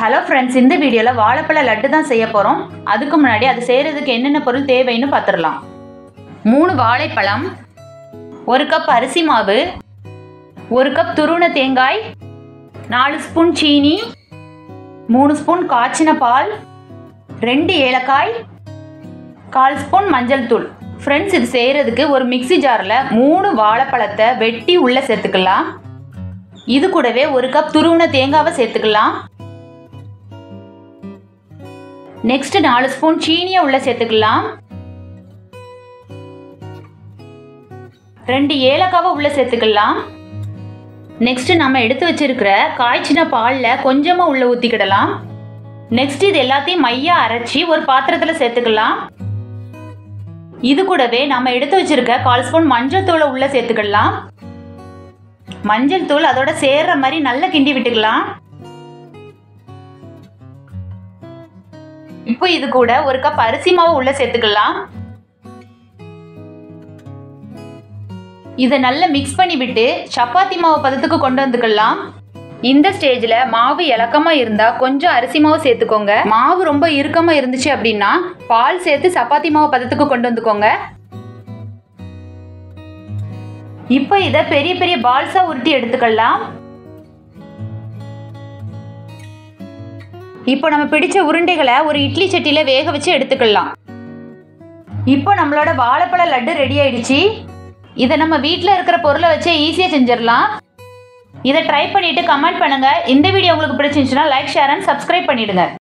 hello friends இந்த வீடியோவில் வாழைப்பழ லட்டு தான் செய்ய போகிறோம் அதுக்கு முன்னாடி அது செய்கிறதுக்கு என்னென்ன பொருள் தேவைன்னு பார்த்துடலாம் மூணு வாழைப்பழம் ஒரு கப் அரிசி மாவு ஒரு கப் துருவன தேங்காய் நாலு ஸ்பூன் சீனி மூணு ஸ்பூன் காய்ச்சின பால் ரெண்டு ஏலக்காய் கால் ஸ்பூன் மஞ்சள் தூள் ஃப்ரெண்ட்ஸ் இது செய்கிறதுக்கு ஒரு மிக்ஸி ஜாரில் மூணு வாழைப்பழத்தை வெட்டி உள்ளே சேர்த்துக்கலாம் இது கூடவே ஒரு கப் துருவன தேங்காவை சேர்த்துக்கலாம் நெக்ஸ்ட் நாலு ஸ்பூன் சீனியை உள்ள சேர்த்துக்கலாம் ரெண்டு ஏலக்காவை உள்ள சேர்த்துக்கலாம் நெக்ஸ்ட் நம்ம எடுத்து வச்சிருக்கிற காய்ச்சின பாலில் கொஞ்சமாக உள்ள ஊற்றிக்கிடலாம் நெக்ஸ்ட் இது எல்லாத்தையும் மையா அரைச்சி ஒரு பாத்திரத்தில் சேர்த்துக்கலாம் இது கூடவே நம்ம எடுத்து வச்சிருக்க கால் ஸ்பூன் மஞ்சள் தூளை உள்ள சேர்த்துக்கலாம் மஞ்சள் தூள் அதோட சேர்ற மாதிரி நல்லா கிண்டி விட்டுக்கலாம் இப்போ இது கூட ஒரு கப் அரிசி மாவு உள்ள சேர்த்துக்கலாம் இதை நல்லா மிக்ஸ் பண்ணி விட்டு சப்பாத்தி மாவு பதத்துக்கு கொண்டு வந்துக்கலாம் இந்த ஸ்டேஜில் மாவு இலக்கமாக இருந்தால் கொஞ்சம் அரிசி மாவு சேர்த்துக்கோங்க மாவு ரொம்ப இறுக்கமாக இருந்துச்சு அப்படின்னா பால் சேர்த்து சப்பாத்தி மாவு பதத்துக்கு கொண்டு வந்துக்கோங்க இப்போ இதை பெரிய பெரிய பால்ஸாக உருட்டி எடுத்துக்கலாம் இப்போ நம்ம பிடிச்ச உருண்டைகளை ஒரு இட்லி சட்டியில் வேக வச்சு எடுத்துக்கலாம் இப்போ நம்மளோட வாழைப்பழ லட்டு ரெடி ஆயிடுச்சு இதை நம்ம வீட்டில் இருக்கிற பொருளை வச்சு ஈஸியாக செஞ்சிடலாம் இதை ட்ரை பண்ணிட்டு கமெண்ட் பண்ணுங்க இந்த வீடியோ உங்களுக்கு பிடிச்சிருந்துச்சுன்னா லைக் ஷேர் அண்ட் சப்ஸ்கிரைப் பண்ணிடுங்க